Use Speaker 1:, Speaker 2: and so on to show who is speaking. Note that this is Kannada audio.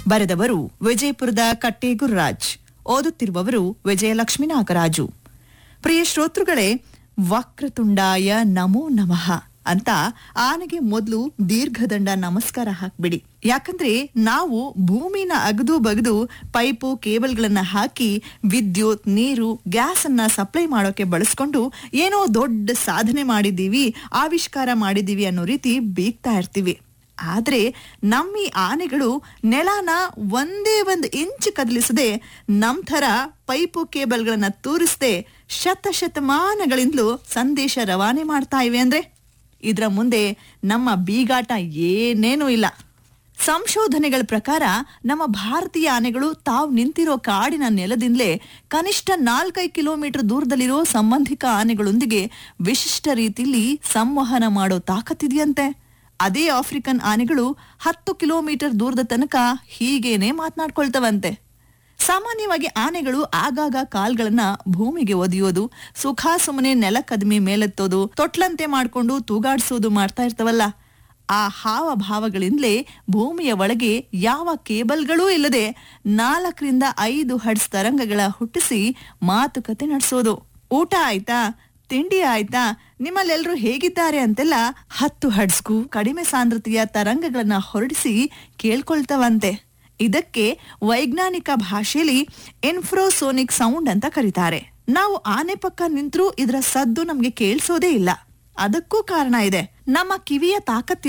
Speaker 1: ಬರೆದವರು ವಿಜಯಪುರದ ಕಟ್ಟೆ ಗುರುರಾಜ್ ಓದುತ್ತಿರುವವರು ವಿಜಯಲಕ್ಷ್ಮೀ ನಾಗರಾಜು ಪ್ರಿಯ ಶ್ರೋತೃಗಳೇ ವಕ್ರತುಂಡಾಯ ನಮೋ ನಮಃ ಅಂತ ಆನೆಗೆ ಮೊದಲು ದೀರ್ಘದಂಡ ನಮಸ್ಕಾರ ಹಾಕ್ಬಿಡಿ ಯಾಕಂದ್ರೆ ನಾವು ಭೂಮಿನ ಅಗದು ಬಗದು ಪೈಪು ಕೇಬಲ್ಗಳನ್ನ ಹಾಕಿ ವಿದ್ಯುತ್ ನೀರು ಗ್ಯಾಸ್ ಅನ್ನ ಸಪ್ಲೈ ಮಾಡೋಕೆ ಬಳಸ್ಕೊಂಡು ಏನೋ ದೊಡ್ಡ ಸಾಧನೆ ಮಾಡಿದ್ದೀವಿ ಆವಿಷ್ಕಾರ ಮಾಡಿದ್ದೀವಿ ಅನ್ನೋ ರೀತಿ ಬೀಗ್ತಾ ಇರ್ತೀವಿ ಆದ್ರೆ ನಮ್ಮ ಈ ಆನೆಗಳು ನೆಲನ ಒಂದೇ ಒಂದು ಇಂಚ್ ಕದಲಿಸದೆ ನಮ್ ಥರ ಪೈಪು ಕೇಬಲ್ಗಳನ್ನ ತೂರಿಸದೆ ಶತಶತಮಾನಗಳಿಂದಲೂ ಸಂದೇಶ ರವಾನೆ ಮಾಡ್ತಾ ಇವೆ ಅಂದ್ರೆ ಇದ್ರ ಮುಂದೆ ನಮ್ಮ ಬೀಗಾಟ ಏನೇನೂ ಇಲ್ಲ ಸಂಶೋಧನೆಗಳ ಪ್ರಕಾರ ನಮ್ಮ ಭಾರತೀಯ ಆನೆಗಳು ತಾವು ನಿಂತಿರೋ ಕಾಡಿನ ನೆಲದಿಂದಲೇ ಕನಿಷ್ಠ ನಾಲ್ಕೈದು ಕಿಲೋಮೀಟರ್ ದೂರದಲ್ಲಿರೋ ಸಂಬಂಧಿಕ ಆನೆಗಳೊಂದಿಗೆ ವಿಶಿಷ್ಟ ರೀತಿಯಲ್ಲಿ ಸಂವಹನ ಮಾಡೋ ತಾಕತ್ತಿದೆಯಂತೆ ಅದೇ ಆಫ್ರಿಕನ್ ಆನೆಗಳು ಹತ್ತು ಕಿಲೋಮೀಟರ್ ದೂರದ ತನಕ ಹೀಗೇನೆ ಮಾತನಾಡ್ಕೊಳ್ತವಂತೆ ಸಾಮಾನ್ಯವಾಗಿ ಆನೆಗಳು ಆಗಾಗ ಕಾಲ್ಗಳನ್ನ ಭೂಮಿಗೆ ಒದೆಯೋದು ಸುಖ ಸುಮ್ಮನೆ ನೆಲ ಕದಮಿ ಮೇಲೆತ್ತೋದು ತೊಟ್ಲಂತೆ ಮಾಡ್ಕೊಂಡು ತೂಗಾಡ್ಸೋದು ಮಾಡ್ತಾ ಇರ್ತವಲ್ಲ ಆ ಹಾವ ಭಾವಗಳಿಂದಲೇ ಭೂಮಿಯ ಒಳಗೆ ಯಾವ ಕೇಬಲ್ಗಳೂ ಇಲ್ಲದೆ ನಾಲ್ಕರಿಂದ ಐದು ಹಡ್ಸ್ ತರಂಗಗಳ ಹುಟ್ಟಿಸಿ ಮಾತುಕತೆ ನಡೆಸೋದು ಊಟ ಆಯ್ತಾ ತಿಂಡಿ ಆಯ್ತಾ ನಿಮ್ಮಲ್ಲೆಲ್ಲರೂ ಹೇಗಿದ್ದಾರೆ ಅಂತೆಲ್ಲ ಹತ್ತು ಹಡ್ಸ್ಗೂ ಕಡಿಮೆ ಸಾಂದ್ರತೆಯ ತರಂಗಗಳನ್ನ ಹೊರಡಿಸಿ ಕೇಳ್ಕೊಳ್ತವಂತೆ ಇದಕ್ಕೆ ವೈಜ್ಞಾನಿಕ ಭಾಷೆಯಲ್ಲಿ ಇನ್ಫ್ರೋಸೋನಿಕ್ ಸೌಂಡ್ ಅಂತ ಕರೀತಾರೆ ನಾವು ಆನೆ ಪಕ್ಕ ನಿಂತ್ರೂ ಇದರ ಸದ್ದು ನಮ್ಗೆ ಕೇಳಿಸೋದೇ ಇಲ್ಲ ಅದಕ್ಕೂ ಕಾರಣ ಇದೆ ನಮ್ಮ ಕಿವಿಯ ತಾಕತ್ತಿನ